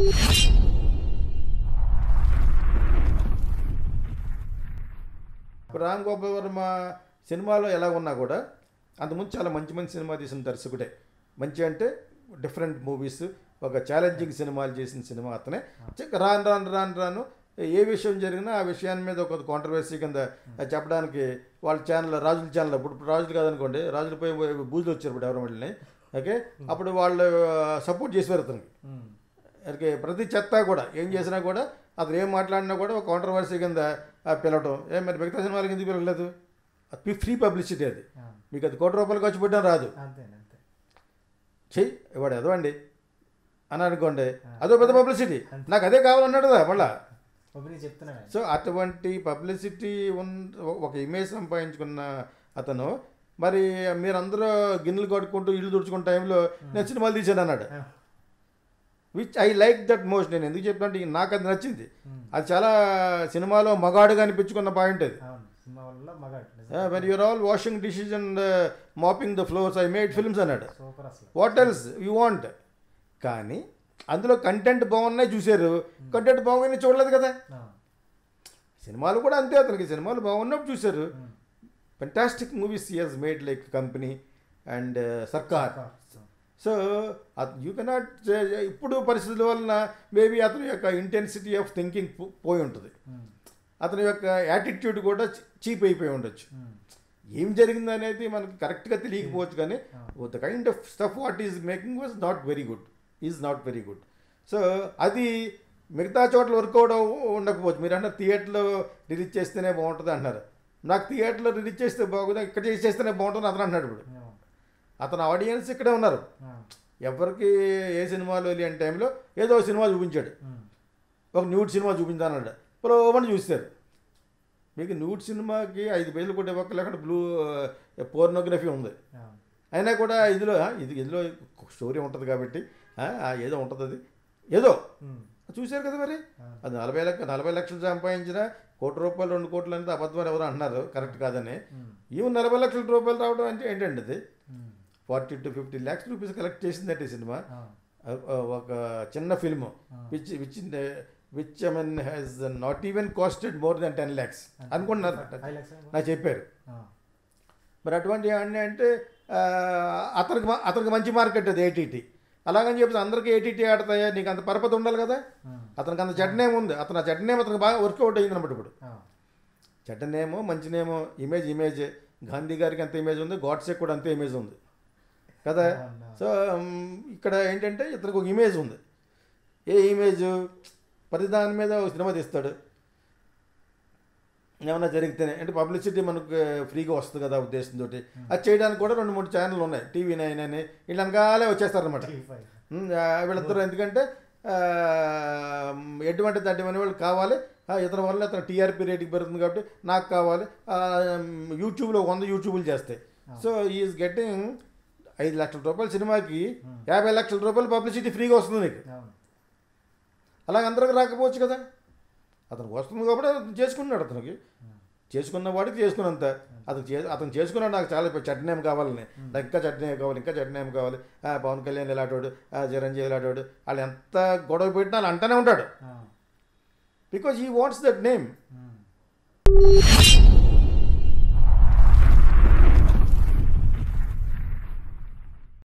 ఇప్పుడు రామ్ గోపాల్ వర్మ సినిమాలో ఎలా ఉన్నా కూడా అంతకుముందు చాలా మంచి మంచి సినిమా తీసిన దర్శకుడే మంచి అంటే డిఫరెంట్ మూవీస్ ఒక ఛాలెంజింగ్ సినిమాలు చేసిన సినిమా అతనే చిక్క రాను రాను రాను రాను ఏ విషయం జరిగినా ఆ విషయాన్ని మీద ఒక కాంట్రవర్సీ కింద చెప్పడానికి వాళ్ళ ఛానల్ రాజుల ఛానల్ ఇప్పుడు ఇప్పుడు రాజులు కాదనుకోండి రాజులు పోయి బూజులు వచ్చారు ఇప్పుడు ఎవరు వెళ్ళినాయి ఓకే అప్పుడు వాళ్ళు సపోర్ట్ చేసేవారు అతనికి ఓకే ప్రతి చెత్త కూడా ఏం చేసినా కూడా అతను ఏం మాట్లాడినా కూడా ఒక కాంట్రవర్సీ కింద ఆ, పిలవటం ఏం మరి మిగతా సినిమాలకి ఎందుకు పిలవలేదు అది ఫ్రీ పబ్లిసిటీ అది మీకు అది కోటి రూపాయలు ఖర్చు పెట్టడం రాదు అంతేనంతే అంతే చెయ్యి ఇవాడు ఎదవండి అని అనుకోండి అదో పెద్ద పబ్లిసిటీ నాకు అదే కావాలన్నాడు కదా మళ్ళా ఒపీనియన్ చెప్తున్నాను సో అటువంటి పబ్లిసిటీ ఉన్ ఒక ఇమేజ్ సంపాదించుకున్న అతను మరి మీరందరూ గిన్నెలు కడుక్కుంటూ ఇల్లు తుడుచుకున్న టైంలో నేను సినిమాలు తీశాను అన్నాడు which I like that most నేను ఎందుకు చెప్పినట్టు నాకు అది నచ్చింది అది చాలా సినిమాలో మగాడుగా అనిపించుకున్న పాయింట్ అది అవును సినిమా వల్ల మగాడు when you're all washing dishes and mopping the floors I made films అన్నాడు సూపర్ అసలు వాట్ ఎల్స్ యూ వాంట్ కానీ అందులో కంటెంట్ బాగున్నాయి చూశారు కంటెంట్ బాగున్నాయి చూడలేదు కదా అవును. సినిమాలు కూడా అంతే అతనికి సినిమాలు బాగున్నప్పుడు చూశారు fantastic movies he made like Company and Sarkar so you cannot ఇప్పుడు పరిస్థితుల వలన మేబీ అతని యొక్క ఇంటెన్సిటీ ఆఫ్ థింకింగ్ పోయి ఉంటుంది ఉమ్. అతని యొక్క యాటిట్యూడ్ కూడా చీప్ అయిపోయి ఉండొచ్చు ఉమ్. ఏం జరిగింది అనేది మనకి కరెక్ట్గా తెలియకపోవచ్చు కానీ the kind of stuff what is making was not very good is not very good so అది మిగతా చోట్ల వర్కౌట్ ఉండకపోవచ్చు మీరు అన్నారు థియేటర్లో రిలీజ్ చేస్తేనే బాగుంటుంది అంటున్నారు నాకు థియేటర్లో రిలీజ్ చేస్తే బాగుంది ఇక్కడ చేస్తేనే బాగుంటుంది అతను అంటున్నాడు ఇప్పుడు అవును. అతను ఆడియన్స్ ఇక్కడే ఉన్నారు అవును. ఎవరికి ఏ సినిమాలో వెళ్ళి టైంలో ఏదో ఒక సినిమా చూపించాడు ఉమ్. ఒక న్యూడ్ సినిమా చూపించానన్నాడు పొలవని చూస్తారు మీకు న్యూడ్ సినిమాకి ఐదు పేజీలు కొట్టే పక్కల అక్కడ బ్లూ పోర్నోగ్రఫీ ఉంది అవును. అయినా కూడా ఇందులో ఆ, ఇది ఇందులో స్టోరీ ఉంటుంది కాబట్టి ఆ, ఆ, ఏదో ఉంటుంది అది ఏదో ఉమ్. చూశారు కదా మరి అవును. అది నలభై లక్ష నలభై లక్షలు సంపాదించిన కోటి రూపాయలు రెండు కోట్లు అనేది అబద్ధం అని ఎవరు అంటున్నారు కరెక్ట్ కాదని ఉమ్. ఈవెన్ నలభై లక్షల రూపాయలు రావడం అంటే ఏంటండి అది um. Forty to fifty lakhs rupees collect చేసిందంటే ఈ సినిమా అవును. ఆ, ఆ, ఒక చిన్న film which which which I mean has not even costed more than ten lakhs అనుకుంటున్నారు ఫైవ్ లాక్స్ ఏమో? నాకు చెప్పారు అవును. మరి అటువంటి ఏంటి అంటే ఆ, అతనికి మ- అతనికి మంచి మార్కెట్ అది ఏటీటీ అలాగని చెప్పి అందరికీ ఏటీటీ ఆడతాయా నీకు అంత పరపతి ఉండాలి కదా ఉమ్. అతనికి అంత చెడ్డ నేమ్ ఉంది అతను ఆ చెడ్డ నేమ్ అతనికి బాగా వర్కౌట్ అయ్యింది అనమాట ఇప్పుడు అవును. చెడ్డ నేమో మంచి నేమో ఇమేజ్ ఇమేజ్ గాంధీ గారికి అంత ఇమేజ్ ఉంది గాడ్సే కూడా అంతే ఇమేజ్ ఉంది కదా అవును. సో మ్, ఇక్కడ ఏంటంటే ఇతనికి ఒక ఇమేజ్ ఉంది ఏ ఇమేజ్ ప్రతిదాని మీద ఒక సినిమా తీస్తాడు ఏమన్నా జరిగితేనే అంటే పబ్లిసిటీ మనకు ఫ్రీగా వస్తుంది కదా ఉద్దేశంతో అది చేయడానికి కూడా రెండు మూడు ఛానళ్ళు ఉన్నాయి టీవీ నైన్ అని వీళ్ళు వెనకాలే వచ్చేస్తారనమాట టీ ఫైవ్. వీళ్ళిద్దరూ ఎందుకంటే ఆ, ఎటువంటి దాటి మన వాళ్ళు కావాలి ఆ, ఇతని వల్ల ఇతను టీఆర్పీ రేటింగ్ పెరుగుతుంది కాబట్టి నాకు కావాలి ఆ, యూట్యూబ్లో వంద యూట్యూబ్లు చేస్తాయి సో ఈజ్ గెట్టింగ్ ఐదు లక్షల రూపాయల సినిమాకి యాభై లక్షల రూపాయలు పబ్లిసిటీ ఫ్రీగా వస్తుంది నీకు అవును. అలాగ అందరికి రాకపోవచ్చు కదా అతనికి వస్తుంది కాబట్టి అతను చేసుకున్నాడు అతనికి చేసుకున్న వాడికి చేసుకున్నంత అతను చే అతను చేసుకున్నాడు నాకు చాలా చట్నేం కావాలని నాకు ఇంకా చట్నీ కావాలి ఇంకా చట్నేం కావాలి ఆ, పవన్ కళ్యాణ్ ఇలాంటోడు ఆ, చిరంజీవి ఇలాంటోడు వాళ్ళు ఎంత గొడవ పెట్టినా వాళ్ళు అంటానే ఉంటాడు అవును. బికాజ్ ఈ వాంట్స్ దట్ నేమ్ ఉమ్.